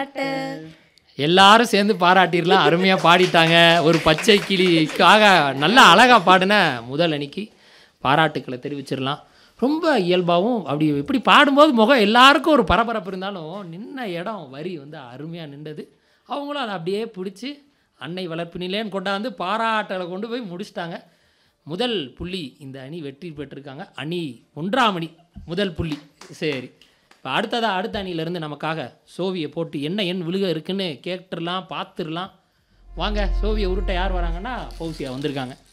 பாராட்டு எல்லாரும் சேர்ந்து பாராட்டிடலாம் அருமையாக பாடிட்டாங்க ஒரு பச்சை கிளிக்காக நல்லா அழகாக பாடின முதல் அணிக்கு பாராட்டுக்களை தெரிவிச்சிடலாம் ரொம்ப இயல்பாகவும் அப்படி இப்படி பாடும்போது முகம் எல்லாருக்கும் ஒரு பரபரப்பு இருந்தாலும் நின்ன இடம் வரி வந்து அருமையாக நின்றது அவங்களும் அதை அப்படியே பிடிச்சி அன்னை வளர்ப்பினிலேன்னு கொண்டாந்து பாராட்டலை கொண்டு போய் முடிச்சிட்டாங்க முதல் புள்ளி இந்த அணி வெற்றி பெற்றிருக்காங்க அணி ஒன்றாம் அணி முதல் புள்ளி சரி இப்போ அடுத்ததாக அடுத்த அணியிலேருந்து நமக்காக சோவியை போட்டு என்ன எண் விழுக இருக்குன்னு கேட்டுடலாம் பார்த்துடலாம் வாங்க சோவியை உருட்ட யார் வராங்கன்னா பௌசியா வந்திருக்காங்க